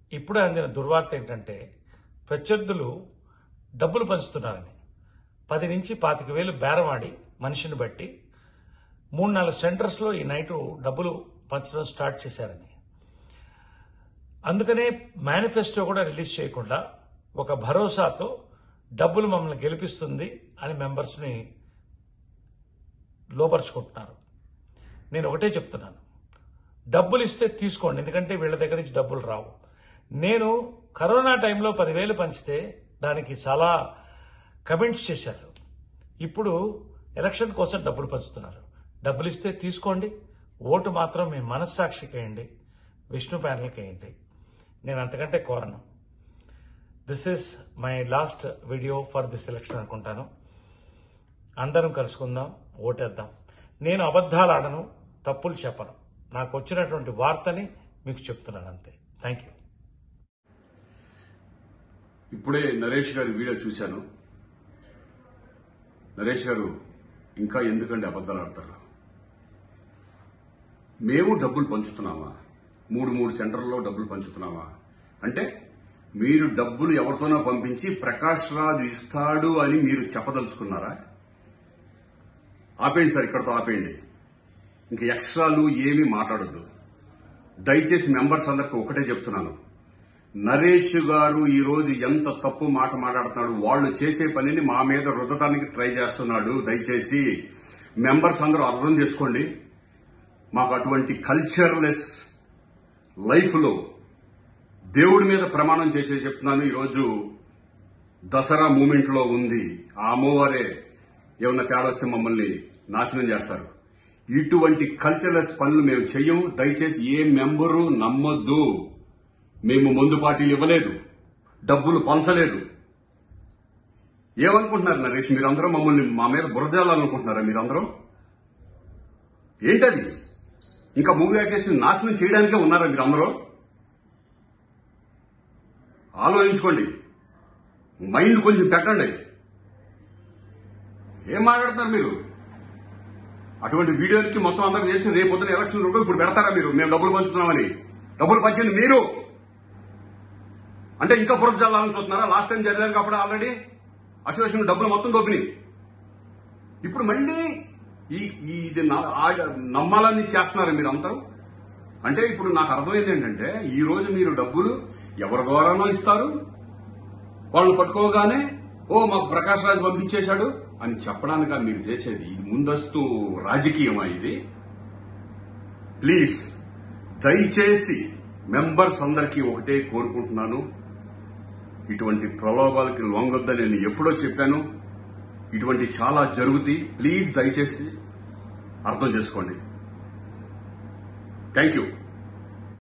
ఇప్పుడే అందిన దుర్వార్త ఏంటంటే ప్రత్యర్థులు డబ్బులు పంచుతున్నారని పది నుంచి పాతిక వేలు బేరమాడి మనిషిని బట్టి మూడు నాలుగు సెంటర్స్లో ఈ నైటు డబ్బులు పంచడం స్టార్ట్ చేశారని అందుకనే మేనిఫెస్టో కూడా రిలీజ్ చేయకుండా ఒక భరోసాతో డబ్బులు మమ్మల్ని గెలిపిస్తుంది అని మెంబర్స్ని లోపరుచుకుంటున్నారు నేను ఒకటే చెప్తున్నాను డబ్బులు ఇస్తే తీసుకోండి ఎందుకంటే వీళ్ళ దగ్గర నుంచి డబ్బులు రావు నేను కరోనా టైంలో పదివేలు పంచితే దానికి చాలా కమెంట్స్ చేశారు ఇప్పుడు ఎలక్షన్ కోసం డబ్బులు పంచుతున్నారు డబ్బులు ఇస్తే తీసుకోండి ఓటు మాత్రం మీ మనస్సాక్షికి వేయండి విష్ణు ప్యానల్కి వేయండి నేను అంతకంటే కోరను this is my last video for this election అనుకుంటాను అందరం కలుసుకుందాం ఓటేద్దాం నేను అబద్ధాలు ఆడను తప్పులు చెప్పను నాకు వచ్చినటువంటి వార్తని మీకు చెప్తున్నాను అంతే థ్యాంక్ యూ ఇప్పుడే నరేష్ గారి వీడియో చూశాను నరేష్ గారు ఇంకా ఎందుకండి అబద్ధాలు ఆడతారు మేము డబ్బులు పంచుతున్నామా మూడు మూడు సెంటర్లలో డబ్బులు పంచుతున్నామా అంటే మీరు డబ్బులు ఎవరితోనో పంపించి ప్రకాష్ రాజు ఇస్తాడు అని మీరు చెప్పదలుచుకున్నారా ఆపేయండి సార్ ఇక్కడతో ఆపేయండి ఇంక ఎక్స్ట్రాలు ఏమీ మాట్లాడొద్దు దయచేసి మెంబర్స్ అందరికి ఒకటే చెప్తున్నాను నరేష్ గారు ఈ రోజు ఎంత తప్పు మాట మాట్లాడుతున్నాడు వాళ్ళు చేసే పనిని మా మీద రుద్దటానికి ట్రై చేస్తున్నాడు దయచేసి మెంబర్స్ అందరూ అర్థం చేసుకోండి మాకు అటువంటి కల్చర్లెస్ లైఫ్ లో దేవుడి మీద ప్రమాణం చేసే చెప్తున్నాను ఈరోజు దసరా మూమెంట్ లో ఉంది ఆ అమ్మవారే ఏమన్నా తేడా వస్తే మమ్మల్ని నాశనం చేస్తారు ఇటువంటి కల్చర్లెస్ పనులు మేము చెయ్యం దయచేసి ఏ మెంబరు నమ్మొద్దు మేము మందు పార్టీలు ఇవ్వలేదు డబ్బులు పంచలేదు ఏమనుకుంటున్నారు నరేష్ మీరందరూ మమ్మల్ని మా మీద బురదాలనుకుంటున్నారా మీరందరూ ఏంటది ఇంకా మూవీ యాక్టర్స్ నాశనం చేయడానికే ఉన్నారా మీరందరూ ఆలోచించుకోండి మైండ్ కొంచెం పెట్టండి ఏం మాట్లాడుతున్నారు మీరు అటువంటి వీడియోలకి మొత్తం అందరూ చేసి రేపు పొద్దున ఎలక్షన్ రెండు ఇప్పుడు పెడతారా మీరు మేము డబ్బులు పంచుతున్నామని డబ్బులు పంచింది మీరు అంటే ఇంకా బురద జల్లాలని చూస్తున్నారా లాస్ట్ టైం జరిగారు కాబట్టి ఆల్రెడీ అసోసియేషన్ డబ్బులు మొత్తం దొబ్బినాయి ఇప్పుడు మళ్ళీ ఈ ఈ ఇది న- ఆ- నమ్మాలని చేస్తున్నారు మీరు అంతా అంటే ఇప్పుడు నాకు అర్థమైంది ఏంటంటే ఈ రోజు మీరు డబ్బులు ఎవరి ద్వారానో ఇస్తారు వాళ్ళని పట్టుకోగానే ఓ మాకు ప్రకాష్ రాజ్ పంపించేశాడు అని చెప్పడానిక మీరు చేసేది ఇది ముందస్తు రాజకీయమా ఇది ప్లీజ్ దయచేసి మెంబర్స్ అందరికీ ఒకటే కోరుకుంటున్నాను ఇటువంటి ప్రలోభాలకి లొంగొద్దని నేను ఎప్పుడో చెప్పాను ఇటువంటి చాలా జరుగుతాయి ప్లీజ్ దయచేసి అర్థం చేసుకోండి థ్యాంక్ యూ